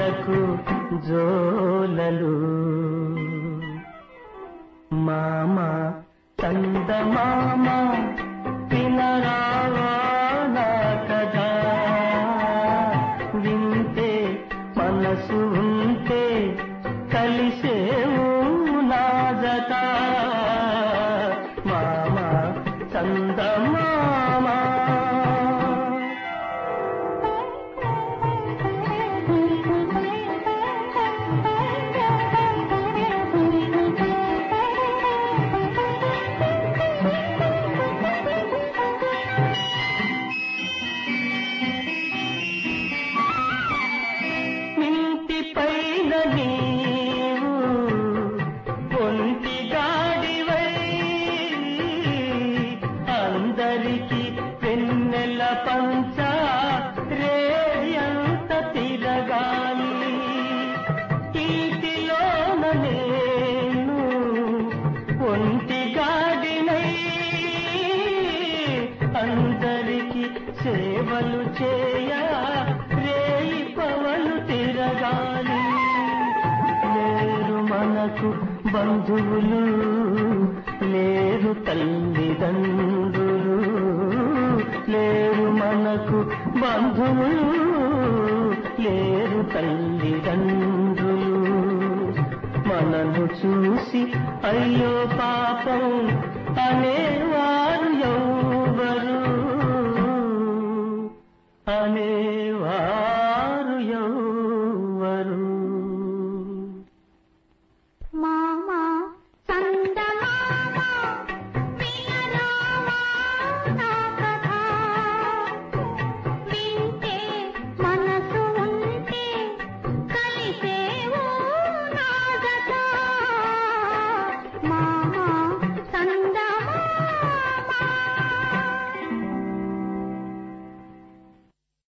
కలలకు జోలలు మామ తంద మామ వినరావా నా కదా వింటే మనసు ఉంటే కలిసేవు నా జత మామ చంద మామ మింటి పైన నీవు ఒంటి గాడివై అందరికి పెన్నెల పంచ రేయంత తిరగాలి ఇంటిలోన నేను ఒంటి గాడినై అందరికి సేవలు చేయ రేయి పవలు తిరగాలి లేరు మనకు బంధువులు లేరు తల్లిదండ్రులు లేరు మనకు బంధువులు లేరు తల్లిదండ్రులు మనను చూసి అయ్యో పాపం అనేవారు ఎవరు